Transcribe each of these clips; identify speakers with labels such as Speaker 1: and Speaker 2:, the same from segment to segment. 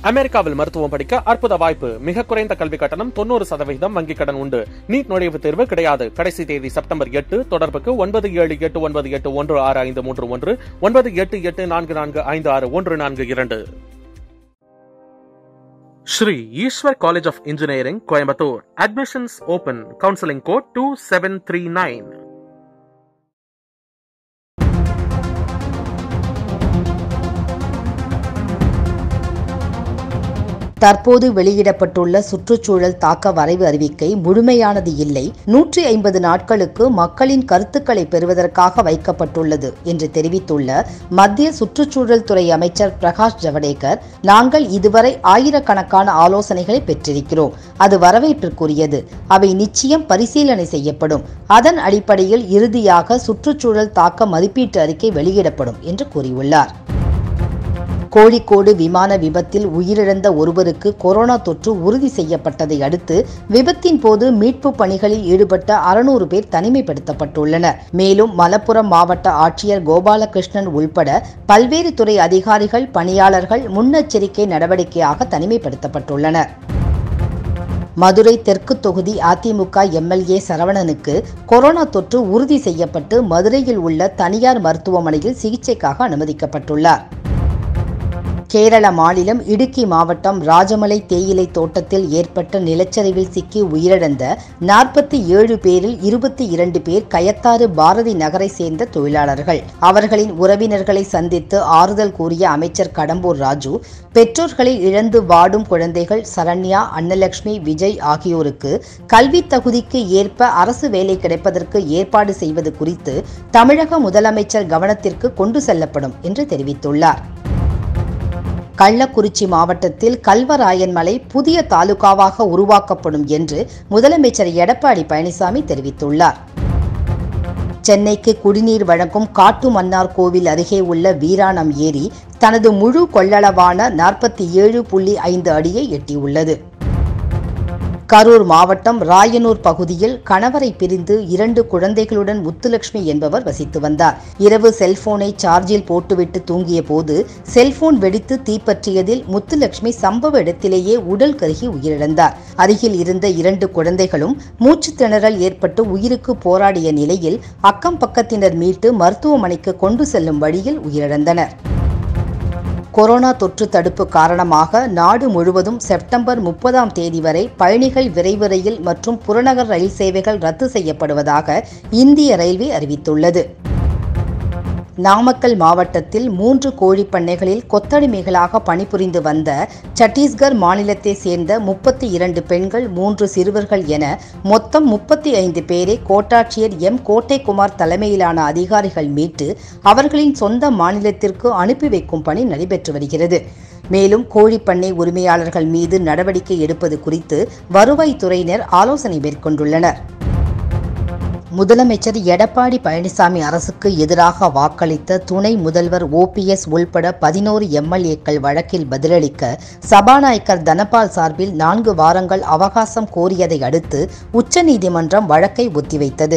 Speaker 1: அமெரிக்காவில் மருத்துவம் படிக்க அற்புத வாய்ப்பு மிக குறைந்த கல்வி கட்டணம் தொண்ணூறு சதவீதம் வங்கிக் கடன் உண்டு நீட் நுழைவுத் தேர்வு கிடையாது கடைசி தேதி செப்டம்பர் எட்டு தொடர்புக்கு ஒன்பது ஏழு எட்டு ஒன்பது எட்டு ஒன்று ஆறு ஐந்து மூன்று ஒன்று ஒன்பது எட்டு எட்டு நான்கு நான்கு ஐந்து ஆறு ஒன்று நான்கு இரண்டு Sri Eshwar college of engineering Coimbatore admissions open counselling code two seven three nine
Speaker 2: தற்போது வெளியிடப்பட்டுள்ள சுற்றுச்சூழல் தாக்க வரைவு அறிவிக்கை முழுமையானது இல்லை நூற்றி ஐம்பது நாட்களுக்கு மக்களின் கருத்துக்களை பெறுவதற்காக வைக்கப்பட்டுள்ளது என்று தெரிவித்துள்ள மத்திய சுற்றுச்சூழல் துறை அமைச்சர் பிரகாஷ் ஜவடேகர் நாங்கள் இதுவரை ஆயிரக்கணக்கான ஆலோசனைகளை பெற்றிருக்கிறோம் அது வரவேற்பிற்குரியது அவை நிச்சயம் பரிசீலனை செய்யப்படும் அதன் அடிப்படையில் இறுதியாக சுற்றுச்சூழல் தாக்க மதிப்பீட்டு அறிக்கை வெளியிடப்படும் என்று கூறியுள்ளார் கோழிக்கோடு விமான விபத்தில் உயிரிழந்த ஒருவருக்கு கொரோனா தொற்று உறுதி செய்யப்பட்டதை அடுத்து விபத்தின் போது மீட்பு பணிகளில் ஈடுபட்ட அறுநூறு பேர் தனிமைப்படுத்தப்பட்டுள்ளனர் மேலும் மலப்புரம் மாவட்ட ஆட்சியர் கோபாலகிருஷ்ணன் உள்பட பல்வேறு துறை அதிகாரிகள் பணியாளர்கள் முன்னெச்சரிக்கை நடவடிக்கையாக தனிமைப்படுத்தப்பட்டுள்ளனர் மதுரை தெற்கு தொகுதி அதிமுக எம்எல்ஏ சரவணனுக்கு கொரோனா தொற்று உறுதி செய்யப்பட்டு மதுரையில் உள்ள தனியார் மருத்துவமனையில் சிகிச்சைக்காக அனுமதிக்கப்பட்டுள்ளார் கேரள மாநிலம் இடுக்கி மாவட்டம் ராஜமலை தேயிலை தோட்டத்தில் ஏற்பட்ட நிலச்சரிவில் சிக்கி உயிரிழந்த நாற்பத்தி ஏழு பேரில் இருபத்தி இரண்டு பேர் கயத்தாறு பாரதி நகரை சேர்ந்த தொழிலாளர்கள் அவர்களின் உறவினர்களை சந்தித்து ஆறுதல் கூறிய அமைச்சர் கடம்பூர் ராஜு பெற்றோர்களை இழந்து வாடும் குழந்தைகள் சரண்யா அன்னலட்சுமி விஜய் ஆகியோருக்கு கல்வி தகுதிக்கு ஏற்ப அரசு வேலை கிடைப்பதற்கு ஏற்பாடு செய்வது குறித்து தமிழக முதலமைச்சர் கவனத்திற்கு கொண்டு செல்லப்படும் என்று தெரிவித்துள்ளார் கள்ளக்குறிச்சி மாவட்டத்தில் கல்வராயன் மலை புதிய தாலுகாவாக உருவாக்கப்படும் என்று முதலமைச்சர் எடப்பாடி பழனிசாமி தெரிவித்துள்ளார் சென்னைக்கு குடிநீர் வழங்கும் காட்டு மன்னார் கோவில் அருகே உள்ள வீராணம் ஏரி தனது முழு கொள்ளளவான நாற்பத்தி ஏழு புள்ளி ஐந்து அடியை எட்டியுள்ளது கரூர் மாவட்டம் ராயனூர் பகுதியில் கணவரை பிரிந்து இரண்டு குழந்தைகளுடன் முத்துலட்சுமி என்பவர் வசித்து வந்தார் இரவு செல்போனை சார்ஜில் போட்டுவிட்டு தூங்கிய போது செல்போன் வெடித்து தீப்பற்றியதில் முத்துலட்சுமி சம்பவ இடத்திலேயே உடல் கருகி உயிரிழந்தார் அருகில் இருந்த இரண்டு குழந்தைகளும் மூச்சு திணறல் ஏற்பட்டு உயிருக்கு போராடிய நிலையில் அக்கம் பக்கத்தினர் மீட்டு மருத்துவமனைக்கு கொண்டு செல்லும் வழியில் உயிரிழந்தனர் கொரோனா தொற்று தடுப்பு காரணமாக நாடு முழுவதும் செப்டம்பர் முப்பதாம் தேதி வரை பயணிகள் விரைவு ரயில் மற்றும் புறநகர் ரயில் சேவைகள் ரத்து செய்யப்படுவதாக இந்திய ரயில்வே அறிவித்துள்ளது நாமக்கல் மாவட்டத்தில் மூன்று கோழி பண்ணைகளில் கொத்தடிமைகளாக பணிபுரிந்து வந்த சத்தீஸ்கர் மாநிலத்தை சேர்ந்த முப்பத்தி இரண்டு பெண்கள் மூன்று சிறுவர்கள் என மொத்தம் முப்பத்தி ஐந்து பேரை கோட்டாட்சியர் எம் கோட்டைக்குமார் தலைமையிலான அதிகாரிகள் மீட்டு அவர்களின் சொந்த மாநிலத்திற்கு அனுப்பி வைக்கும் பணி நடைபெற்று வருகிறது மேலும் கோழிப்பண்ணை உரிமையாளர்கள் மீது நடவடிக்கை எடுப்பது குறித்து வருவாய்த்துறையினர் ஆலோசனை மேற்கொண்டுள்ளனர் முதலமைச்சர் எடப்பாடி பழனிசாமி அரசுக்கு எதிராக வாக்களித்த துணை முதல்வர் ஓபிஎஸ் உள்பட பதினோரு எம்எல்ஏக்கள் வழக்கில் பதிலளிக்க சபாநாயகர் தனபால் சார்பில் நான்கு வாரங்கள் அவகாசம் கோரியதை அடுத்து உச்சநீதிமன்றம் வழக்கை ஒத்திவைத்தது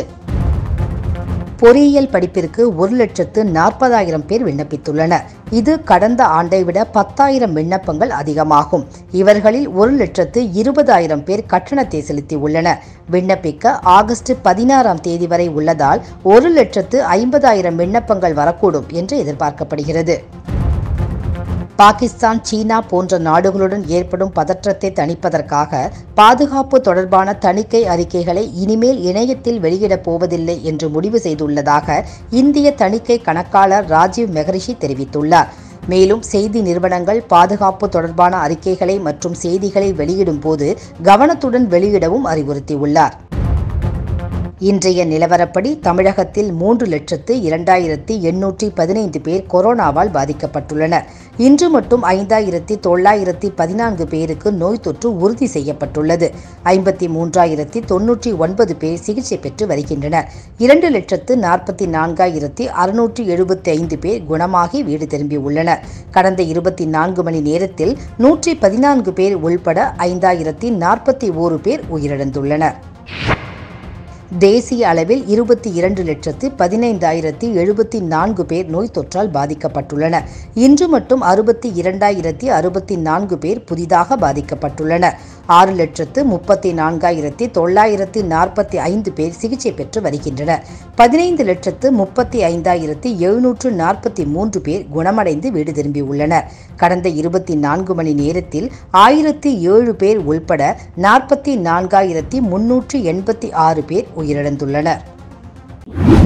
Speaker 2: பொறியியல் படிப்பிற்கு ஒரு லட்சத்து நாற்பதாயிரம் பேர் விண்ணப்பித்துள்ளனர் இது கடந்த ஆண்டை விட பத்தாயிரம் விண்ணப்பங்கள் அதிகமாகும் இவர்களில் ஒரு லட்சத்து இருபதாயிரம் பேர் கட்டணத்தை செலுத்தியுள்ளனர் விண்ணப்பிக்க ஆகஸ்ட் பதினாறாம் தேதி வரை உள்ளதால் ஒரு லட்சத்து ஐம்பதாயிரம் விண்ணப்பங்கள் வரக்கூடும் என்று எதிர்பார்க்கப்படுகிறது பாகிஸ்தான் சீனா போன்ற நாடுகளுடன் ஏற்படும் பதற்றத்தை தணிப்பதற்காக பாதுகாப்பு தொடர்பான தணிக்கை அறிக்கைகளை இனிமேல் இணையத்தில் வெளியிடப் போவதில்லை என்று முடிவு செய்துள்ளதாக இந்திய தணிக்கை கணக்காளர் ராஜீவ் மெஹரிஷி தெரிவித்துள்ளார் மேலும் செய்தி நிறுவனங்கள் பாதுகாப்பு தொடர்பான அறிக்கைகளை மற்றும் செய்திகளை வெளியிடும் போது கவனத்துடன் வெளியிடவும் அறிவுறுத்தியுள்ளார் இன்றைய நிலவரப்படி தமிழகத்தில் மூன்று லட்சத்து இரண்டாயிரத்தி எண்ணூற்றி பதினைந்து பேர் கொரோனாவால் பாதிக்கப்பட்டுள்ளனர் இன்று மட்டும் ஐந்தாயிரத்தி தொள்ளாயிரத்தி பதினான்கு பேருக்கு நோய் தொற்று உறுதி செய்யப்பட்டுள்ளது ஐம்பத்தி மூன்றாயிரத்தி தொன்னூற்றி ஒன்பது பேர் சிகிச்சை பெற்று வருகின்றனர் இரண்டு லட்சத்து நாற்பத்தி நான்காயிரத்தி அறுநூற்றி எழுபத்தி ஐந்து பேர் குணமாகி வீடு திரும்பியுள்ளனர் கடந்த இருபத்தி நான்கு மணி நேரத்தில் நூற்றி பதினான்கு பேர் உள்பட ஐந்தாயிரத்தி நாற்பத்தி ஓரு பேர் உயிரிழந்துள்ளனர் தேசிய அளவில் இருபத்தி இரண்டு லட்சத்து பதினைந்தாயிரத்தி எழுபத்தி நான்கு பேர் நோய் தொற்றால் பாதிக்கப்பட்டுள்ளனர் இன்று மட்டும் அறுபத்தி இரண்டாயிரத்தி அறுபத்தி நான்கு பேர் புதிதாக பாதிக்கப்பட்டுள்ளனர் ஆறு லட்சத்து முப்பத்தி நான்காயிரத்தி தொள்ளாயிரத்தி நாற்பத்தி ஐந்து பேர் சிகிச்சை பெற்று வருகின்றனர் பதினைந்து லட்சத்து முப்பத்தி ஐந்தாயிரத்தி எழுநூற்று நாற்பத்தி மூன்று பேர் குணமடைந்து வீடு திரும்பியுள்ளனர் கடந்த இருபத்தி நான்கு மணி நேரத்தில் ஆயிரத்தி ஏழு பேர் உள்பட நாற்பத்தி நான்காயிரத்தி முன்னூற்று எண்பத்தி ஆறு பேர் உயிரிழந்துள்ளனர்